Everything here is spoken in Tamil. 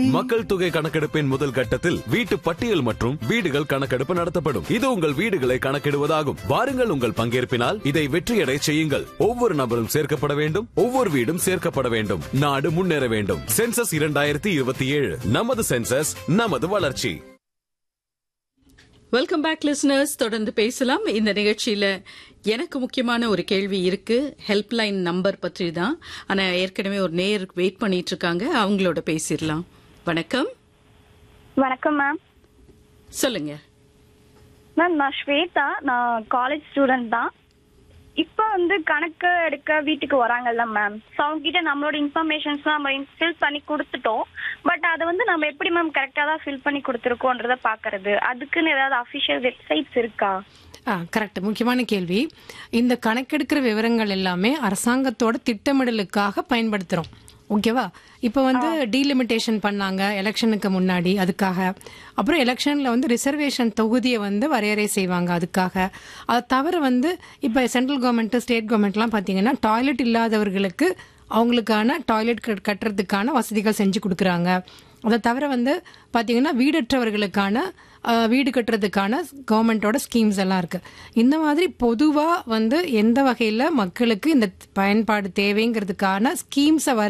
மக்கள் தொகை கணக்கெடுப்பின் முதல் கட்டத்தில் வீட்டு பட்டியல் மற்றும் வீடுகள் கணக்கெடுப்பு நடத்தப்படும் இது உங்கள் வீடுகளை கணக்கிடுவதாகும் வாருங்கள் உங்கள் பங்கேற்பினால் இதை வெற்றியடை செய்யுங்கள் ஒவ்வொரு நபரும் சேர்க்கப்பட வேண்டும் ஒவ்வொரு வீடும் சேர்க்கப்பட வேண்டும் நாடு முன்னேற வேண்டும் சென்சஸ் இரண்டாயிரத்தி இருபத்தி ஏழு நமது சென்சஸ் நமது வளர்ச்சி வெல்கம் பேக் லிசனர்ஸ் தொடர்ந்து பேசலாம் இந்த நிகழ்ச்சியில எனக்கு முக்கியமான ஒரு கேள்வி இருக்கு ஹெல்ப்லைன் நம்பர் பற்றி தான் ஆனா ஏற்கனவே ஒரு நேர் வெயிட் பண்ணிட்டு இருக்காங்க அவங்களோட பேசிடலாம் வணக்கம் வணக்கம் மேம் சொல்லுங்க மேம் நான் ஸ்வேதா நான் காலேஜ் ஸ்டூடெண்ட் தான் இப்போ வந்து கணக்கு எடுக்க வீட்டுக்கு வராங்கல்ல மேம் ஸோ அவங்க கிட்ட நம்மளோட இன்ஃபர்மேஷன்ஸ் நம்ம ஃபில் பண்ணி கொடுத்துட்டோம் பட் அதை வந்து நம்ம எப்படி மேம் கரெக்டாக தான் ஃபில் பண்ணி கொடுத்துருக்கோன்றத பார்க்கறது அதுக்குன்னு ஏதாவது அஃபிஷியல் வெப்சைட்ஸ் இருக்கா ஆ கரெக்ட் முக்கியமான கேள்வி இந்த கணக்கெடுக்கிற விவரங்கள் எல்லாமே அரசாங்கத்தோட திட்டமிடலுக்காக பயன்படுத்துறோம் ஓகேவா இப்போ வந்து டீலிமிட்டேஷன் பண்ணாங்க எலெக்ஷனுக்கு முன்னாடி அதுக்காக அப்புறம் எலெக்ஷனில் வந்து ரிசர்வேஷன் தொகுதியை வந்து வரையறை செய்வாங்க அதுக்காக அதை தவிர வந்து இப்போ சென்ட்ரல் கவர்மெண்ட் ஸ்டேட் கவர்மெண்ட்லாம் பார்த்தீங்கன்னா டாய்லெட் இல்லாதவர்களுக்கு அவங்களுக்கான டாய்லெட் கட்டுறதுக்கான வசதிகள் செஞ்சு கொடுக்குறாங்க அதை தவிர வந்து பார்த்தீங்கன்னா வீடற்றவர்களுக்கான அஹ், வீடு கட்டுறதுக்கான கவர்மெண்ட்டோட ஸ்கீம்ஸ் எல்லாம் இருக்கு இந்த மாதிரி பொதுவாக வந்து எந்த வகையில் மக்களுக்கு இந்த பயன்பாடு தேவைங்கிறதுக்கான ஸ்கீம்ஸை